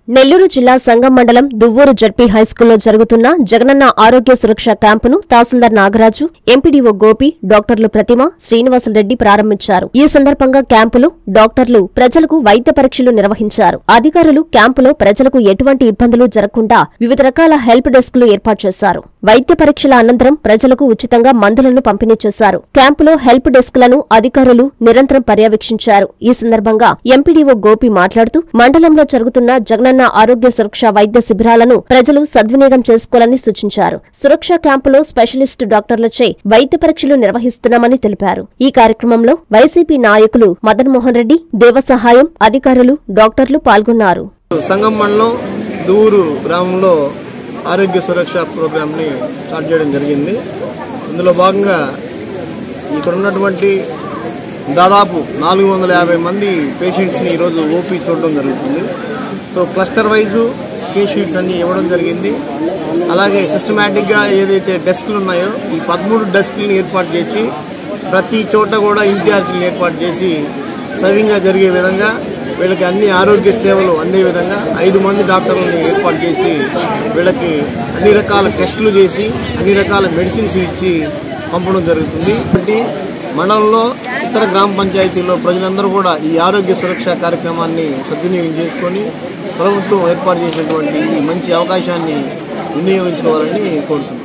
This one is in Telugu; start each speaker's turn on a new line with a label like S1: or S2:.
S1: నెల్లూరు జిల్లా సంగం మండలం దువ్వూరు జడ్పీ హైస్కూల్లో జరుగుతున్న జగనన్న ఆరోగ్య సురక్ష క్యాంపును తహసీల్దార్ నాగరాజు ఎంపీడీఓ గోపి డాక్టర్లు ప్రతిమ శ్రీనివాసరెడ్డి ప్రారంభించారు ఈ సందర్భంగా క్యాంపులో డాక్టర్లు ప్రజలకు వైద్య పరీక్షలు నిర్వహించారు అధికారులు క్యాంపులో ప్రజలకు ఎటువంటి ఇబ్బందులు జరగకుండా వివిధ రకాల హెల్ప్ డెస్క్లు ఏర్పాటు చేశారు వైద్య పరీక్షల అనంతరం ప్రజలకు ఉచితంగా మందులను పంపిణీ చేశారు క్యాంపులో హెల్ప్ డెస్క్లను అధికారులు నిరంతరం పర్యవేక్షించారు ఈ సందర్భంగా ఎంపీడీఓ గోపి మాట్లాడుతూ మండలంలో జరుగుతున్న జగనన్న ఆరోగ్య సురక్ష వైద్య శిబిరాలను ప్రజలు సద్వినియోగం చేసుకోవాలని సూచించారు సురక్ష క్యాంపులో స్పెషలిస్ట్ డాక్టర్లచే వైద్య పరీక్షలు నిర్వహిస్తున్నామని తెలిపారు ఈ కార్యక్రమంలో వైసీపీ నాయకులు మదన్ మోహన్ రెడ్డి దేవసహాయం అధికారులు డాక్టర్లు పాల్గొన్నారు
S2: సంగం మండలం దూరు గ్రామంలో ఆరోగ్య సురక్ష ప్రోగ్రామ్ని స్టార్ట్ చేయడం జరిగింది ఇందులో భాగంగా ఇక్కడ ఉన్నటువంటి దాదాపు నాలుగు వందల యాభై మంది పేషెంట్స్ని ఈరోజు ఓపీ చూడడం జరుగుతుంది so cluster wise case sheets అన్నీ ఇవ్వడం జరిగింది అలాగే సిస్టమేటిక్గా ఏదైతే డెస్క్లు ఉన్నాయో ఈ పదమూడు డెస్క్లను ఏర్పాటు చేసి ప్రతి చోట కూడా ఇన్ఛార్జీలను ఏర్పాటు చేసి సవ్యంగా జరిగే విధంగా వీళ్ళకి అన్ని ఆరోగ్య సేవలు అందే విధంగా ఐదు మంది డాక్టర్లని ఏర్పాటు చేసి వీళ్ళకి అన్ని రకాల టెస్టులు చేసి అన్ని రకాల మెడిసిన్స్ ఇచ్చి పంపడం జరుగుతుంది కాబట్టి మండలంలో ఇతర గ్రామ పంచాయతీల్లో ప్రజలందరూ కూడా ఈ ఆరోగ్య సురక్ష కార్యక్రమాన్ని సద్వినియోగం చేసుకొని ప్రభుత్వం ఏర్పాటు చేసినటువంటి ఈ మంచి అవకాశాన్ని వినియోగించుకోవాలని కోరుతున్నాను